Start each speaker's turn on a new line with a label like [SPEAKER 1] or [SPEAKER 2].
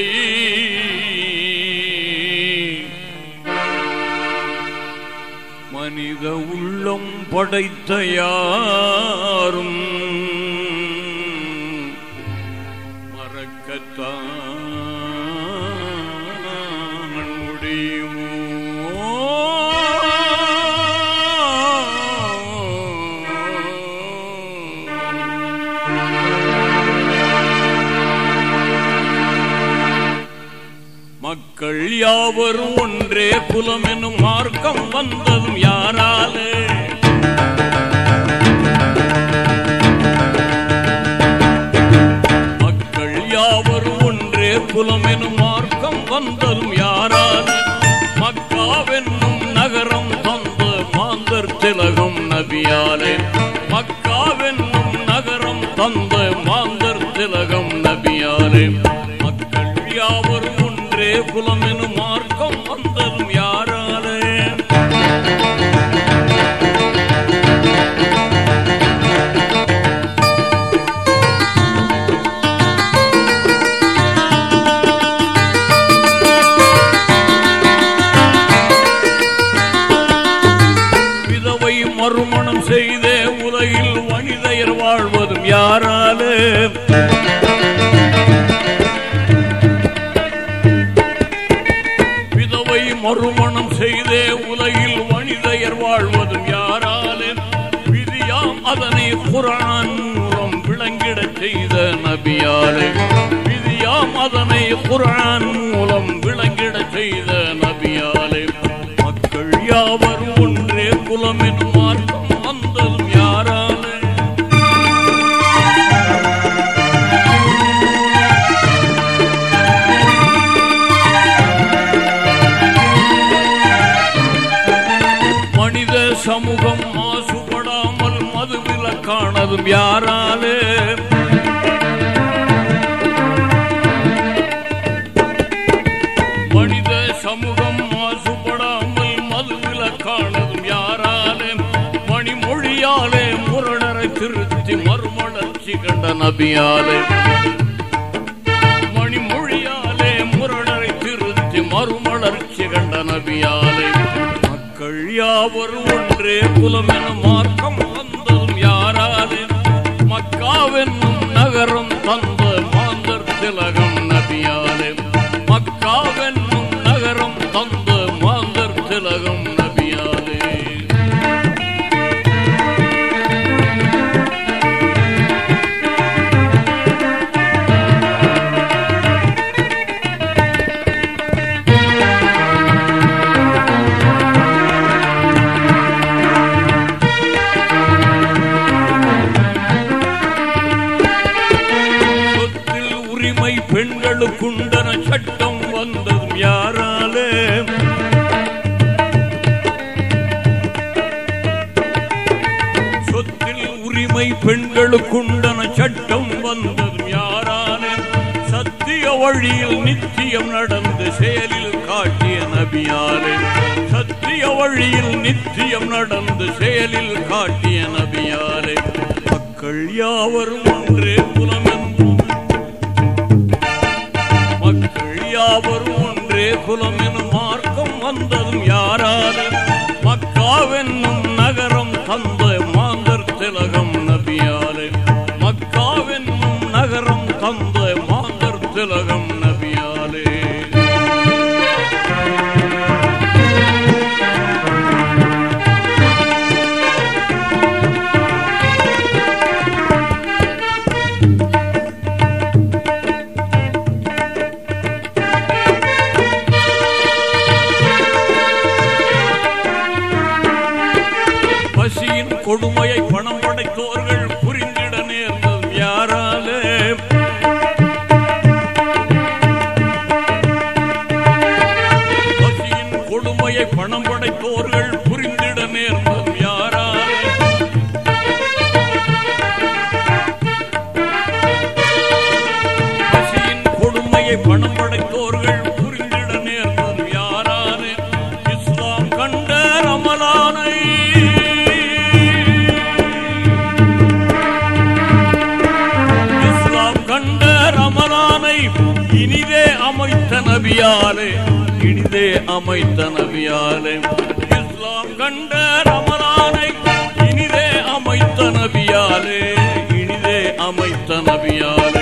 [SPEAKER 1] இல்லை மனித உள்ளம் படைத்த யாரும் மறக்கத்தான் முடியுமோ மக்கள் யாவரும் ஒன்றே குலம் எனும் மார்க்கம் வந்ததும் யாராலே மக்கள் யாவரும் ஒன்றே குலம் எனும் மார்க்கம் வந்ததும் யாராலே மக்காவென்னும் நகரம் தந்த மாந்தர் திலகம் நபியாலே மக்காவென்னும் நகரம் தந்த மாந்தர் திலகம் நபியாலே மக்கள் யாவரும் ஒன்றே குலம் எனும் மார்க்கம் வந்ததும் யாராலே விதவை மறுமணம் செய்தே உலகில் மனிதர் வாழ்வதும் யாராலே விதவை மறுமணம் செய்தே உலகில் மனிதர் வாழ்வதும் யாராலே விதியாம் அதனை குரான் மூலம் விளங்கிடச் செய்த நபியாலே விதியாம் அதனை குரான் மூலம் விளங்கிடச் செய்த நபியாலே மக்கள் யாவரும் ஒன்றே குலம் எனும் மார்க்கம் வந்ததும் யாராலே மனித சமூகம் மாசுபடாமல் மதுவிலக்கானதும் யாராலே மனித சமூகம் மாசுபடாமல் மதுவிலக்கானதும் யாராலே மணிமொழியாலே முரணரை திருத்தி மறுமலர்ச்சி கண்ட நபியாலே மணிமொழியாலே முரணரை திருத்தி மறுமலர்ச்சி கண்ட நபியாலே மக்கள் யாவரும் ஒன்றே குலம் என மார்க்கம் வந்ததும் யாராலே மக்காவென்னும் நகரம் தந்த மாந்தர் திலகம் நபியாலே மக்காவென்னும் நகரம் தந்த மாந்தர் திலகம் நபியாலே சொத்தில் உரிமை பெண்களுக்குண்டன சட்டம் வந்ததும் யாராலே சொத்தில் உரிமை பெண்களுக்குண்டன சட்டம் வந்ததும் யாராலே சத்திய வழியில் நித்தியம் நடந்து செயலில் காட்டிய நபியாலே சத்திய வழியில் நித்தியம் நடந்து செயலில் காட்டிய நபியாலே மக்கள் யாவரும் ஒன்றே குலமென்றும் மக்கள் யாவரும் ஒன்றே குலம் எனும் மார்க்கம் வந்ததும் யாராலே மக்காவென்னும் நகரம் தந்த மாந்தர் திலகம் நபியாலே மக்காவென்னும் நகரம் தந்த மாந்தர் திலகம் நபியாலே பசியின் கொடுமையை பணம் படைத்தோர்கள் புரிந்திட நேர்ந்தது யாராலே பசியின் கொடுமையை பணம் படைத்தோர்கள் புரிந்திட நேர்ந்தது யாராலே பசியின் கொடுமையை பணம் படைத்தோர்கள் புரிந்திட நேர்ந்தது யாராலே இஸ்லாம் கண்ட ரமலானை இஸ்லாம் கண்ட ரமலானை இனிதே அமைத்த நபியாலே இனிதே அமைத்த நபியாலே இஸ்லாம் கண்ட ரமலானை இனிதே அமைத்த நபியாலே இனிதே அமைத்த நபியாலே